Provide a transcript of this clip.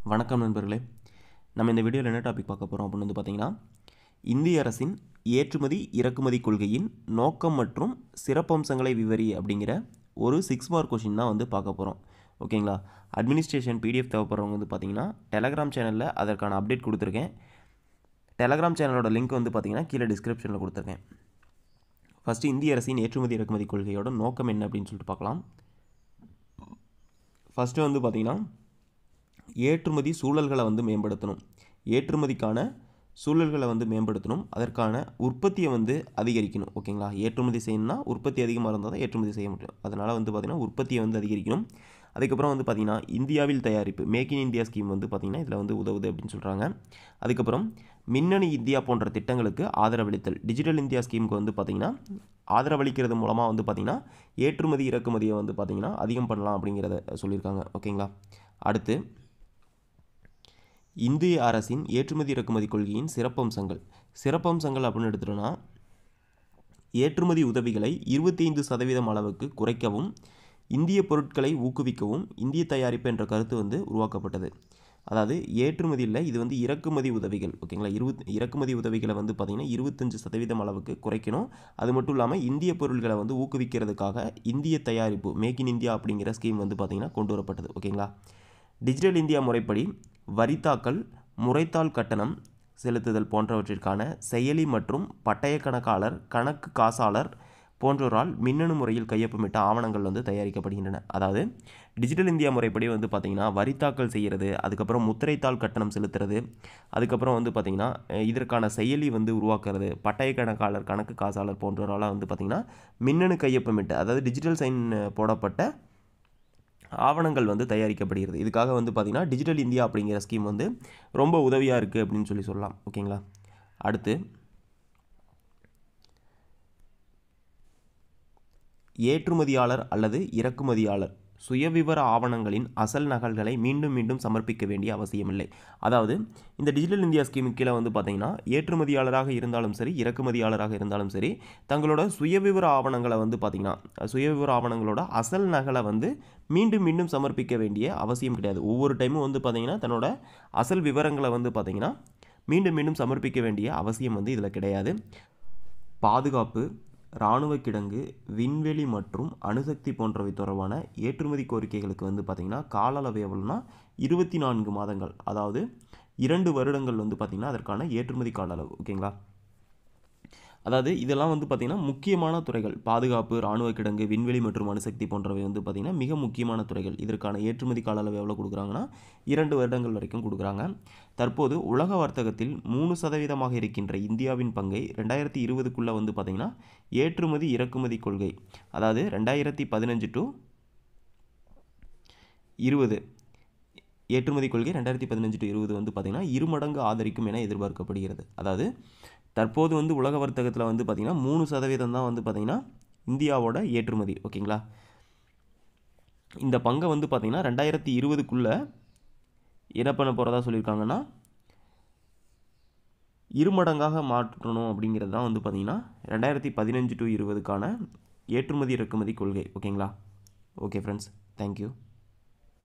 வணக்கம் நண்பர்களே நம்ம இந்த வீடியோவில் என்ன டாபிக் பார்க்க போகிறோம் அப்படின்னு வந்து பார்த்தீங்கன்னா இந்திய அரசின் ஏற்றுமதி இறக்குமதி கொள்கையின் நோக்கம் மற்றும் சிறப்பம்சங்களை விவரி அப்படிங்கிற ஒரு சிக்ஸ் மார்க் கொஷின் தான் வந்து பார்க்க போகிறோம் ஓகேங்களா அட்மினிஸ்ட்ரேஷன் பிடிஎஃப் தேவைப்படுறவங்க வந்து பார்த்தீங்கன்னா டெலகிராம் சேனலில் அதற்கான அப்டேட் கொடுத்துருக்கேன் டெலகிராம் சேனலோட லிங்க் வந்து பார்த்தீங்கன்னா கீழே டிஸ்கிரிப்ஷனில் கொடுத்துருக்கேன் ஃபஸ்ட்டு இந்திய அரசின் ஏற்றுமதி இறக்குமதி கொள்கையோட நோக்கம் என்ன அப்படின்னு சொல்லிட்டு பார்க்கலாம் ஃபஸ்ட்டு வந்து பார்த்திங்கன்னா ஏற்றுமதி சூழல்களை வந்து மேம்படுத்தணும் ஏற்றுமதிக்கான சூழல்களை வந்து மேம்படுத்தணும் அதற்கான உற்பத்தியை வந்து அதிகரிக்கணும் ஓகேங்களா ஏற்றுமதி செய்யணும்னா உற்பத்தி அதிகமாக இருந்தால் தான் ஏற்றுமதி செய்ய முடியும் அதனால் வந்து பார்த்திங்கன்னா உற்பத்தியை வந்து அதிகரிக்கணும் அதுக்கப்புறம் வந்து பார்த்திங்கன்னா இந்தியாவில் தயாரிப்பு மேக் இன் இந்தியா ஸ்கீம் வந்து பார்த்திங்கன்னா இதில் வந்து உதவுது அப்படின்னு சொல்கிறாங்க அதுக்கப்புறம் மின்னணு இந்தியா போன்ற திட்டங்களுக்கு ஆதரவளித்தல் டிஜிட்டல் இந்தியா ஸ்கீமுக்கு வந்து பார்த்திங்கன்னா ஆதரவளிக்கிறது மூலமாக வந்து பார்த்திங்கன்னா ஏற்றுமதி இறக்குமதியை வந்து பார்த்திங்கன்னா அதிகம் பண்ணலாம் அப்படிங்கிறத சொல்லியிருக்காங்க ஓகேங்களா அடுத்து இந்திய அரசின் ஏற்றுமதி இறக்குமதி கொள்கையின் சிறப்பம்சங்கள் சிறப்பம்சங்கள் அப்படின்னு எடுத்துட்டோன்னா ஏற்றுமதி உதவிகளை இருபத்தைந்து சதவீதம் அளவுக்கு குறைக்கவும் இந்திய பொருட்களை ஊக்குவிக்கவும் இந்திய தயாரிப்பு என்ற கருத்து வந்து உருவாக்கப்பட்டது அதாவது ஏற்றுமதி இல்லை இது வந்து இறக்குமதி உதவிகள் ஓகேங்களா இருபத் இறக்குமதி உதவிகளை வந்து பார்த்திங்கன்னா இருபத்தஞ்சு சதவீதம் அளவுக்கு குறைக்கணும் அது மட்டும் இல்லாமல் இந்திய பொருட்களை வந்து ஊக்குவிக்கிறதுக்காக இந்திய தயாரிப்பு மேக் இன் இந்தியா அப்படிங்கிற ஸ்கீம் வந்து பார்த்திங்கன்னா கொண்டு வரப்பட்டது ஓகேங்களா டிஜிட்டல் இந்தியா முறைப்படி வரித்தாக்கல் முறைத்தாள் கட்டணம் செலுத்துதல் போன்றவற்றிற்கான செயலி மற்றும் பட்டய கணக்காளர் கணக்கு காசாளர் போன்றோரால் மின்னணு முறையில் கையொப்பமிட்ட ஆவணங்கள் வந்து தயாரிக்கப்படுகின்றன அதாவது டிஜிட்டல் இந்தியா முறைப்படி வந்து பார்த்திங்கன்னா வரித்தாக்கல் செய்கிறது அதுக்கப்புறம் முத்திரைத்தாள் கட்டணம் செலுத்துறது அதுக்கப்புறம் வந்து பார்த்திங்கன்னா இதற்கான செயலி வந்து உருவாக்குறது பட்டய கணக்காளர் கணக்கு காசாளர் போன்றவரால் வந்து பார்த்திங்கன்னா மின்னணு கையொப்பமிட்டு அதாவது டிஜிட்டல் சைன் போடப்பட்ட ஆவணங்கள் வந்து தயாரிக்கப்படுகிறது இதுக்காக வந்து பார்த்திங்கன்னா டிஜிட்டல் இந்தியா அப்படிங்கிற ஸ்கீம் வந்து ரொம்ப உதவியாக இருக்குது அப்படின்னு சொல்லி சொல்லலாம் ஓகேங்களா அடுத்து ஏற்றுமதியாளர் அல்லது இறக்குமதியாளர் சுயவிவர ஆவணங்களின் அசல் நகல்களை மீண்டும் மீண்டும் சமர்ப்பிக்க வேண்டிய அவசியமில்லை அதாவது இந்த டிஜிட்டல் இந்தியா ஸ்கீம் கீழே வந்து பார்த்திங்கன்னா ஏற்றுமதியாளராக இருந்தாலும் சரி இறக்குமதியாளராக இருந்தாலும் சரி தங்களோட சுயவிவர ஆவணங்களை வந்து பார்த்திங்கன்னா சுயவிவர ஆவணங்களோட அசல் நகலை வந்து மீண்டும் மீண்டும் சமர்ப்பிக்க வேண்டிய அவசியம் கிடையாது ஒவ்வொரு டைமும் வந்து பார்த்திங்கன்னா தன்னோட அசல் விவரங்களை வந்து பார்த்திங்கன்னா மீண்டும் மீண்டும் சமர்ப்பிக்க வேண்டிய அவசியம் வந்து இதில் கிடையாது பாதுகாப்பு இராணுவ கிடங்கு விண்வெளி மற்றும் அணுசக்தி போன்றவை தொடர்பான ஏற்றுமதி கோரிக்கைகளுக்கு வந்து பார்த்திங்கன்னா கால அளவு எவ்வளோனா இருபத்தி நான்கு மாதங்கள் அதாவது இரண்டு வருடங்கள் வந்து பார்த்திங்கன்னா அதற்கான ஏற்றுமதி கால அளவு ஓகேங்களா அதாவது இதெல்லாம் வந்து பார்த்திங்கன்னா முக்கியமான துறைகள் பாதுகாப்பு இராணுவ கிடங்கு விண்வெளி மற்றும் அணுசக்தி போன்றவை வந்து பார்த்திங்கன்னா மிக முக்கியமான துறைகள் இதற்கான ஏற்றுமதி கால அளவு எவ்வளோ கொடுக்குறாங்கன்னா இரண்டு வருடங்கள் வரைக்கும் கொடுக்குறாங்க தற்போது உலக வர்த்தகத்தில் மூணு சதவீதமாக இருக்கின்ற இந்தியாவின் பங்கை ரெண்டாயிரத்தி இருபதுக்குள்ளே வந்து பார்த்திங்கன்னா ஏற்றுமதி இறக்குமதி கொள்கை அதாவது ரெண்டாயிரத்தி பதினஞ்சு டு இருபது ஏற்றுமதி கொள்கை ரெண்டாயிரத்தி பதினஞ்சு டு இருபது வந்து பார்த்திங்கன்னா இருமடங்கு ஆதரிக்கும் என எதிர்பார்க்கப்படுகிறது அதாவது தற்போது வந்து உலக வர்த்தகத்தில் வந்து பார்த்திங்கன்னா மூணு சதவீதம் தான் வந்து பார்த்திங்கன்னா இந்தியாவோட ஏற்றுமதி ஓகேங்களா இந்த பங்கை வந்து பார்த்திங்கன்னா ரெண்டாயிரத்தி இருபதுக்குள்ளே என்ன பண்ண போகிறதா சொல்லியிருக்காங்கன்னா இருமடங்காக மாற்றணும் அப்படிங்கிறது தான் வந்து பார்த்திங்கன்னா ரெண்டாயிரத்தி பதினஞ்சு டு இருபதுக்கான ஏற்றுமதி இறக்குமதி கொள்கை ஓகேங்களா ஓகே ஃப்ரெண்ட்ஸ் தேங்க்யூ